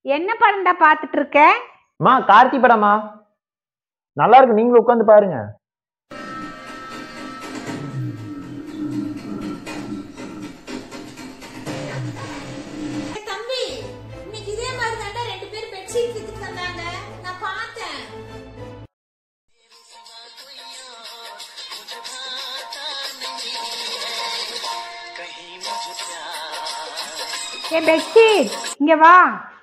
என்ன படம்டா பார்த்துட்டு இருக்க அம்மா கார்த்தி படமா நல்லா இருக்கு நீங்களும் உட்காந்து பாருங்க ஏய் தம்பி இன்னைக்கு இதே மாதிரி தாண்டா ரெண்டு பேரும் பெட்ஷீட் வித்துட்டு வந்தாங்க நான் பார்த்தேன் ஏ பெட்ஷீட் இங்க வா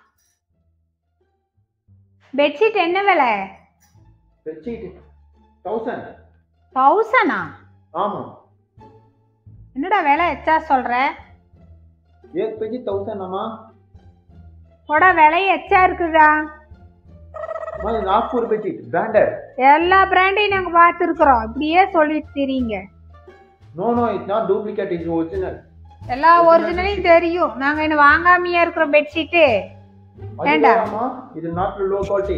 பெட்ஷீட் என்ன விலை பெட்ஷீட் தௌசண்ட் தௌசண்டா ஆமா என்னடா விலை எச்சா சொல்ற ஏக் பெட்ஷீட் தௌசண்ட் அம்மா போடா விலை எச்சா இருக்குதா அம்மா இது நாக்பூர் பெட்ஷீட் பிராண்டட் எல்லா பிராண்டையும் நாங்க பார்த்துருக்குறோம் இப்படியே சொல்லிட்டு தெரியுங்க no no it's not duplicate it's original எல்லா ஒரிஜினலையும் தெரியும் நாங்க இன்னும் வாங்காமையா இருக்கிறோம் பெட்ஷீட்டு வேண்டாம். அம்மா இது நாட் லோ குவாலிட்டி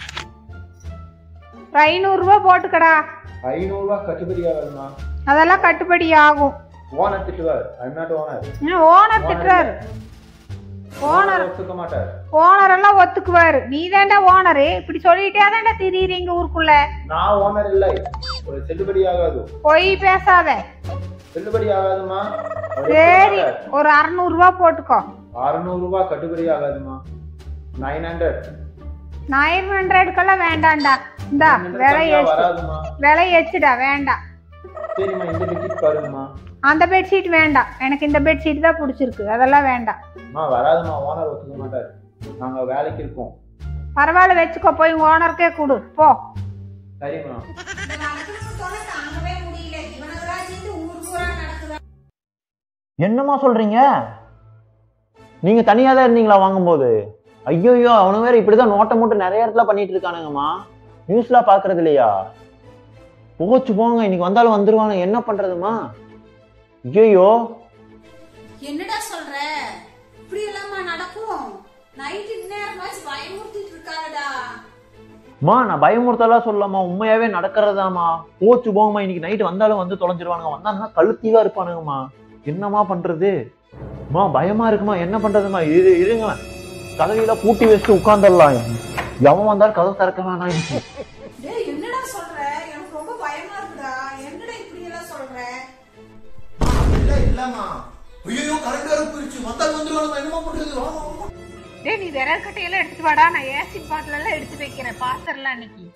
ஒரு ஐநூறுரூவா போட்டுக்கடா ஐநூறுரூவா கட்டுப்படி ஆகாதுமா அதெல்லாம் கட்டுப்படி ஆகும் ஓனர் திட்டுவார் ஐ நாட் ஓனர் ஓனர் திட்டுறாரு ஓனர் ஒத்துக்க மாட்டார் ஓனர் எல்லாம் ஒத்துக்குவாரு நீ தாண்டா ஓனரு இப்படி சொல்லிட்டே தாண்டா திரியுறீங்க ஊருக்குள்ள நான் ஓனர் இல்லை ஒரு செல்லுபடி ஆகாது பொய் பேசாத செல்லுபடி ஆகாதுமா சரி ஒரு அறநூறுவா போட்டுக்கோ அறுநூறு ரூபாய் கட்டுப்படி ஆகாதுமா நைன் ஹண்ட்ரட் நைன் ஹண்ட்ரடுக்கெல்லாம் வேண்டாம்டா இந்தா விலை எச்சு வராதுமா விலை எச்சுடா வேண்டாம் சரிம்மா இந்த பெட்ஷீட் பாருங்கம்மா அந்த பெட்ஷீட் வேண்டாம் எனக்கு இந்த பெட்ஷீட் தான் பிடிச்சிருக்கு அதெல்லாம் வேண்டாம் அம்மா வராதுமா ஓனர் ஒத்துக்க மாட்டார் நாங்க வேலைக்கு இருக்கோம் பரவாயில்ல வச்சுக்கோ போய் ஓனருக்கே கொடு போ சரிம்மா இந்த நடக்கிறதோட தாங்கவே முடியல இவனுங்களா சேர்ந்து ஊர் ஊரா நடக்குதா என்னம்மா சொல்றீங்க நீங்க தனியா தான் இருந்தீங்களா வாங்கும்போது ஐயோயோ அவனு வேற இப்படிதான் நோட்டை மூட்டை நிறைய இடத்துல பண்ணிட்டு இருக்கானுங்கம்மா நியூஸ்லாம் பாக்குறது இல்லையா போச்சு போங்க இன்னைக்கு வந்தாலும் வந்துருவானுங்க என்ன பண்றதுமா ஐயோயோ என்னடா சொல்ற இப்படி எல்லாமா நடக்கும் நைட்டு நேரமாச்சு பயமுறுத்திட்டு இருக்காருடா மா நான் பயமுறுத்தலாம் சொல்லலாமா உண்மையாவே நடக்கிறதாமா போச்சு போங்கம்மா இன்னைக்கு நைட்டு வந்தாலும் வந்து தொலைஞ்சிருவானுங்க வந்தாங்கன்னா கழுத்தீவா இருப்பானுங்கம்மா என்னம்மா பண்றது மா பயமா இருக்குமா என்ன பண்றதுமா இரு இருங்க கதவையில பூட்டி வச்சுட்டு உட்காந்துடலாம் எவன் வந்தாலும் கதவு திறக்க வேணாம் இன்னைக்கு. டேய் என்னடா சொல்ற எனக்கு ரொம்ப பயமா இருக்குடா என்னடா இப்படி எல்லாம் சொல்ற இல்ல இல்லம்மா ஐயோ கரண்ட் வேற போயிடுச்சு வந்தால் வந்துருவாங்க என்னமா பண்றது வாமா வாமா டேய் நீ விரல் கட்டையெல்லாம் எடுத்துட்டு வாடா நான் ஏசி பாட்டில் எல்லாம் எடுத்து வைக்கிறேன் பாத்திரலாம் இன்னைக்கு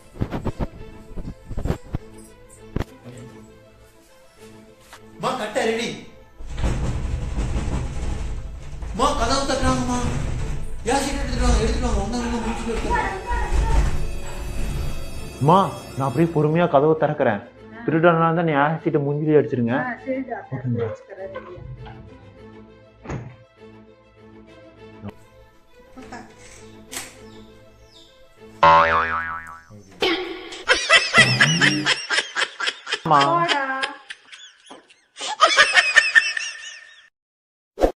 மா கட்ட ரெடி மா கதவு தட்டுறாங்கம்மா யாசிட்டு எடுத்துட்டு வாங்க எடுத்துட்டு வாங்க ஒன்னா ஒண்ணு முடிச்சுட்டு எடுத்துட்டு அம்மா நான் அப்படியே பொறுமையா கதவு திறக்கிறேன் திருடனா இருந்தா நீ ஆசிட்டு முஞ்சிலி அடிச்சிருங்க அம்மா போடா